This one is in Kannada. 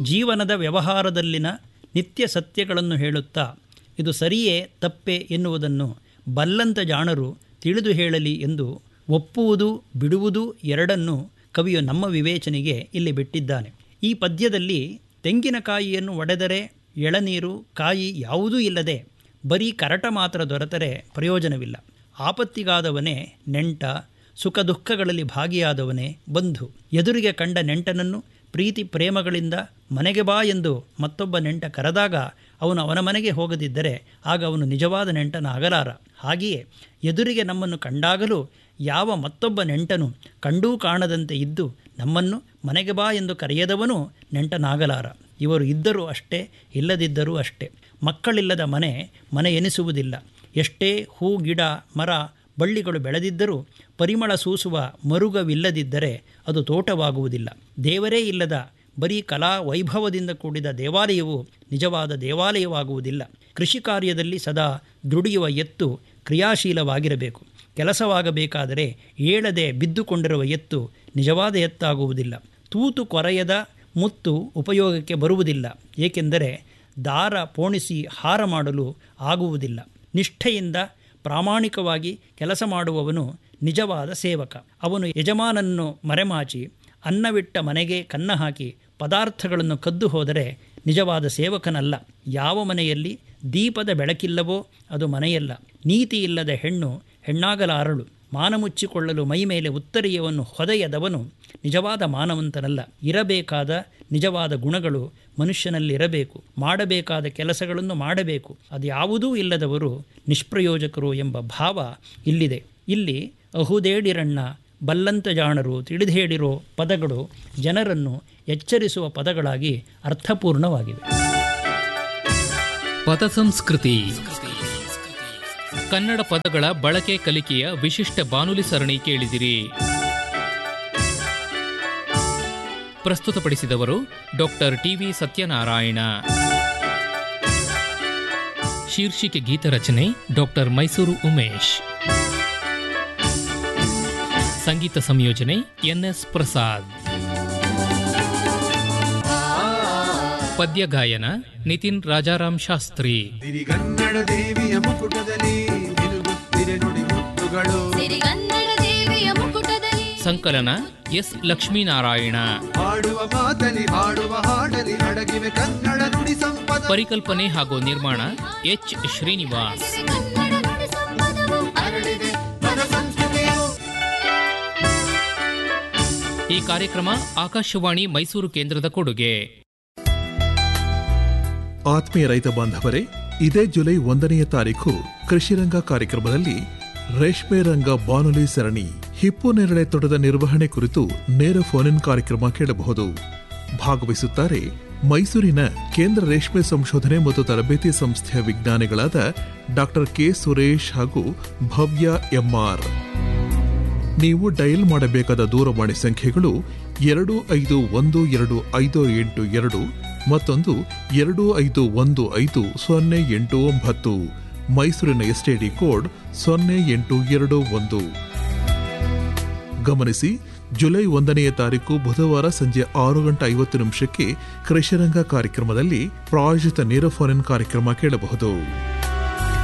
ಜೀವನದ ವ್ಯವಹಾರದಲ್ಲಿನ ನಿತ್ಯ ಸತ್ಯಗಳನ್ನು ಹೇಳುತ್ತಾ ಇದು ಸರಿಯೇ ತಪ್ಪೆ ಎನ್ನುವುದನ್ನು ಬಲ್ಲಂತ ಜಾಣರು ತಿಳಿದು ಹೇಳಲಿ ಎಂದು ಒಪ್ಪುವುದು ಬಿಡುವುದು ಎರಡನ್ನೂ ಕವಿಯು ನಮ್ಮ ವಿವೇಚನೆಗೆ ಇಲ್ಲಿ ಬಿಟ್ಟಿದ್ದಾನೆ ಈ ಪದ್ಯದಲ್ಲಿ ತೆಂಗಿನಕಾಯಿಯನ್ನು ಒಡೆದರೆ ಎಳನೀರು ಕಾಯಿ ಯಾವುದೂ ಇಲ್ಲದೆ ಬರೀ ಕರಟ ಮಾತ್ರ ದೊರೆತರೆ ಪ್ರಯೋಜನವಿಲ್ಲ ಆಪತ್ತಿಗಾದವನೇ ನೆಂಟ ಸುಖ ದುಃಖಗಳಲ್ಲಿ ಭಾಗಿಯಾದವನೇ ಬಂಧು ಎದುರಿಗೆ ಕಂಡ ನೆಂಟನನ್ನು ಪ್ರೀತಿ ಪ್ರೇಮಗಳಿಂದ ಮನೆಗೆ ಬಾ ಎಂದು ಮತ್ತೊಬ್ಬ ನೆಂಟ ಕರೆದಾಗ ಅವನು ಅವನ ಮನೆಗೆ ಹೋಗದಿದ್ದರೆ ಆಗ ಅವನು ನಿಜವಾದ ನೆಂಟನಾಗಲಾರ ಹಾಗೆಯೇ ಎದುರಿಗೆ ನಮ್ಮನ್ನು ಕಂಡಾಗಲೂ ಯಾವ ಮತ್ತೊಬ್ಬ ನೆಂಟನು ಕಂಡೂ ಕಾಣದಂತೆ ಇದ್ದು ನಮ್ಮನ್ನು ಮನೆಗೆ ಬಾ ಎಂದು ಕರೆಯದವನು ನೆಂಟನಾಗಲಾರ ಇವರು ಇದ್ದರೂ ಅಷ್ಟೇ ಇಲ್ಲದಿದ್ದರೂ ಅಷ್ಟೇ ಮಕ್ಕಳಿಲ್ಲದ ಮನೆ ಮನೆ ಎನಿಸುವುದಿಲ್ಲ ಎಷ್ಟೇ ಹೂ ಗಿಡ ಮರ ಬಳ್ಳಿಗಳು ಬೆಳೆದಿದ್ದರೂ ಪರಿಮಳ ಸೂಸುವ ಮರುಗವಿಲ್ಲದಿದ್ದರೆ ಅದು ತೋಟವಾಗುವುದಿಲ್ಲ ದೇವರೇ ಇಲ್ಲದ ಬರೀ ಕಲಾ ವೈಭವದಿಂದ ಕೂಡಿದ ದೇವಾಲಯವು ನಿಜವಾದ ದೇವಾಲಯವಾಗುವುದಿಲ್ಲ ಕೃಷಿ ಕಾರ್ಯದಲ್ಲಿ ಸದಾ ದುಡಿಯುವ ಎತ್ತು ಕ್ರಿಯಾಶೀಲವಾಗಿರಬೇಕು ಕೆಲಸವಾಗಬೇಕಾದರೆ ಏಳದೆ ಬಿದ್ದುಕೊಂಡಿರುವ ಎತ್ತು ನಿಜವಾದ ಎತ್ತಾಗುವುದಿಲ್ಲ ತೂತು ಕೊರೆಯದ ಮುತ್ತು ಉಪಯೋಗಕ್ಕೆ ಬರುವುದಿಲ್ಲ ಏಕೆಂದರೆ ದಾರ ಪೋಣಿಸಿ ಹಾರ ಮಾಡಲು ಆಗುವುದಿಲ್ಲ ನಿಷ್ಠೆಯಿಂದ ಪ್ರಾಮಾಣಿಕವಾಗಿ ಕೆಲಸ ಮಾಡುವವನು ನಿಜವಾದ ಸೇವಕ ಅವನು ಯಜಮಾನನ್ನು ಮರೆಮಾಚಿ ಅನ್ನವಿಟ್ಟ ಮನೆಗೆ ಕನ್ನ ಹಾಕಿ ಪದಾರ್ಥಗಳನ್ನು ಕದ್ದು ಹೋದರೆ ನಿಜವಾದ ಸೇವಕನಲ್ಲ ಯಾವ ಮನೆಯಲ್ಲಿ ದೀಪದ ಬೆಳಕಿಲ್ಲವೋ ಅದು ಮನೆಯಲ್ಲ ನೀತಿ ಇಲ್ಲದ ಹೆಣ್ಣು ಹೆಣ್ಣಾಗಲಾರಳು ಮಾನ ಮುಚ್ಚಿಕೊಳ್ಳಲು ಮೈ ಮೇಲೆ ಉತ್ತರೀಯವನ್ನು ಹೊದೆಯದವನು ನಿಜವಾದ ಮಾನವಂತನಲ್ಲ ಇರಬೇಕಾದ ನಿಜವಾದ ಗುಣಗಳು ಮನುಷ್ಯನಲ್ಲಿರಬೇಕು ಮಾಡಬೇಕಾದ ಕೆಲಸಗಳನ್ನು ಮಾಡಬೇಕು ಅದು ಯಾವುದೂ ಇಲ್ಲದವರು ನಿಷ್ಪ್ರಯೋಜಕರು ಎಂಬ ಭಾವ ಇಲ್ಲಿದೆ ಇಲ್ಲಿ ಅಹುದೇಡಿರಣ್ಣ ಬಲ್ಲಂತ ಜಾಣರು ತಿಳಿದೇಳಿರೋ ಪದಗಳು ಜನರನ್ನು ಎಚ್ಚರಿಸುವ ಪದಗಳಾಗಿ ಅರ್ಥಪೂರ್ಣವಾಗಿವೆ ಪದ ಸಂಸ್ಕೃತಿ ಕನ್ನಡ ಪದಗಳ ಬಳಕೆ ಕಲಿಕೆಯ ವಿಶಿಷ್ಟ ಬಾನುಲಿ ಸರಣಿ ಕೇಳಿದಿರಿ ಪ್ರಸ್ತುತಪಡಿಸಿದವರು ಡಾಕ್ಟರ್ ಟಿವಿ ಸತ್ಯನಾರಾಯಣ ಶೀರ್ಷಿಕೆ ಗೀತರಚನೆ ಡಾಕ್ಟರ್ ಮೈಸೂರು ಉಮೇಶ್ ಸಂಗೀತ ಸಂಯೋಜನೆ ಎನ್ಎಸ್ ಪ್ರಸಾದ್ ಪದ್ಯ ಗಾಯನ ನಿತಿನ್ ರಾಜಾರಾಮ್ ಶಾಸ್ತ್ರಿ ಸಿರಿಗನ್ನಡ ದೇವಿಯ ಮುಕುಟದಲ್ಲಿ ನಿಲುಗುತ್ತಿರೆ ನುಡಿ ಮುತ್ತುಗಳು ಸಿರಿಗನ್ನಡ ದೇವಿಯ ಮುಕುಟದಲ್ಲಿ ಸಂಕಲನ ಎಸ್ ಲಕ್ಷ್ಮೀನಾರಾಯಣ ಹಾಡುವ ಮಾತಲಿ ಹಾಡುವ ಹಾಡಲಿ ಅಡಗಿವೆ ಕನ್ನಡ ನುಡಿ ಸಂಪದ ಪರಿಕಲ್ಪನೆ ಹಾಗೂ ನಿರ್ಮಾಣ ಎಚ್ ಶ್ರೀನಿವಾಸ್ ಕನ್ನಡ ನುಡಿ ಸಂಪದವು ಹರಡಿದೆ ಪದ ಸಂಸ್ಕೃತಿಯು ಈ ಕಾರ್ಯಕ್ರಮ ಆಕಾಶವಾಣಿ ಮೈಸೂರು ಕೇಂದ್ರದ ಕೊಡುಗೆ ಆತ್ಮೀಯ ರೈತ ಬಾಂಧವರೇ ಇದೇ ಜುಲೈ ಒಂದನೆಯ ತಾರೀಕು ಕೃಷಿರಂಗ ಕಾರ್ಯಕ್ರಮದಲ್ಲಿ ರೇಷ್ಮೆ ರಂಗ ಬಾನುಲಿ ಸರಣಿ ಹಿಪ್ಪು ನೇರಳೆ ತೋಟದ ನಿರ್ವಹಣೆ ಕುರಿತು ನೇರ ಫೋನ್ ಇನ್ ಕಾರ್ಯಕ್ರಮ ಕೇಳಬಹುದು ಭಾಗವಹಿಸುತ್ತಾರೆ ಮೈಸೂರಿನ ಕೇಂದ್ರ ರೇಷ್ಮೆ ಸಂಶೋಧನೆ ಮತ್ತು ತರಬೇತಿ ಸಂಸ್ಥೆಯ ವಿಜ್ಞಾನಿಗಳಾದ ಡಾಕ್ಟರ್ ಕೆ ಸುರೇಶ್ ಹಾಗೂ ಭವ್ಯ ಎಂಆರ್ ನೀವು ಡಯಲ್ ಮಾಡಬೇಕಾದ ದೂರವಾಣಿ ಸಂಖ್ಯೆಗಳು ಎರಡು ಐದು ಒಂದು ಎರಡು ಐದು ಎಂಟು ಎರಡು ಮತ್ತೊಂದು ಎರಡು ಐದು ಒಂದು ಐದು ಸೊನ್ನೆ ಎಂಟು ಒಂಬತ್ತು ಮೈಸೂರಿನ ಎಸ್ಟಿಡಿ ಕೋಡ್ ಸೊನ್ನೆ ಎಂಟು ಎರಡು ಒಂದು ಗಮನಿಸಿ ಜುಲೈ ಒಂದನೆಯ ತಾರೀಕು ಬುಧವಾರ ಸಂಜೆ ಆರು ಗಂಟೆ ಐವತ್ತು ನಿಮಿಷಕ್ಕೆ ಕೃಷಿರಂಗ ಕಾರ್ಯಕ್ರಮದಲ್ಲಿ ಪ್ರಾಯೋಜಿತ ನೇರ ಫೋನ್ ಇನ್ ಕಾರ್ಯಕ್ರಮ ಕೇಳಬಹುದು